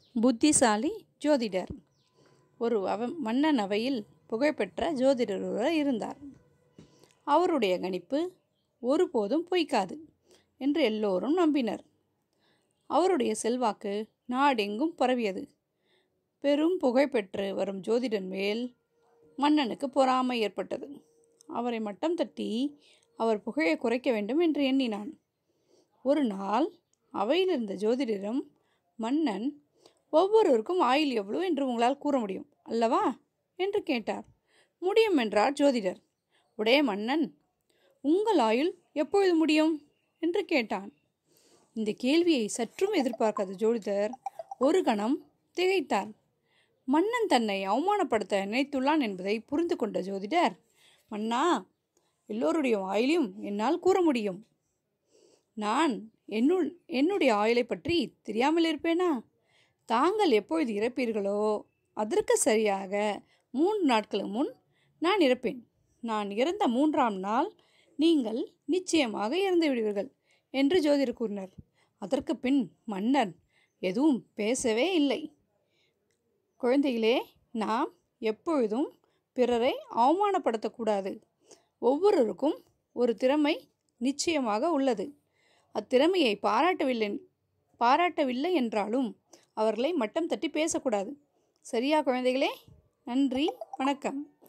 புத்திசாலி ஜோதிடர் ஒரு அவ மன்னன் அவையில் புகழ்பெற்ற ஜோதிடர் ஒருவர் இருந்தார் அவருடைய கணிப்பு ஒருபோதும் பொய்க்காது என்று எல்லோரும் நம்பினர் அவருடைய செல்வாக்கு நாடெங்கும் பரவியது பெரும் புகழ்பெற்று வரும் ஜோதிடன் மேல் மன்னனுக்கு பொறாமை ஏற்பட்டது அவரை மட்டம் தட்டி அவர் புகழை குறைக்க வேண்டும் என்று எண்ணினான் ஒரு நாள் அவையில் இருந்த ஜோதிடரிடம் மன்னன் ஒவ்வொருவருக்கும் ஆயுள் எவ்வளவு என்று உங்களால் கூற முடியும் அல்லவா என்று கேட்டார் முடியும் என்றார் ஜோதிடர் உடைய மன்னன் உங்கள் ஆயுள் எப்பொழுது முடியும் என்று கேட்டான் இந்த கேள்வியை சற்றும் எதிர்பார்க்காத ஜோதிடர் ஒரு கணம் திகைத்தார் மன்னன் தன்னை அவமானப்படுத்த நினைத்துள்ளான் என்பதை புரிந்து கொண்ட ஜோதிடர் மன்னா எல்லோருடைய ஆயுளையும் என்னால் கூற முடியும் நான் என்னுள் என்னுடைய ஆயுளை பற்றி தெரியாமல் இருப்பேனா தாங்கள் எப்பொழுது இறப்பீர்களோ அதற்கு சரியாக மூன்று நாட்களுக்கு முன் நான் இறப்பேன் நான் இறந்த மூன்றாம் நாள் நீங்கள் நிச்சயமாக இறந்து விடுவீர்கள் என்று ஜோதிடர் கூறினார் அதற்கு பின் மன்னர் எதுவும் பேசவே இல்லை குழந்தைகளே நாம் எப்பொழுதும் பிறரை அவமானப்படுத்தக்கூடாது ஒவ்வொருவருக்கும் ஒரு திறமை நிச்சயமாக உள்ளது அத்திறமையை பாராட்டவில்லை பாராட்டவில்லை என்றாலும் அவர்களை மட்டம் தட்டி பேசக்கூடாது சரியா குழந்தைகளே நன்றி வணக்கம்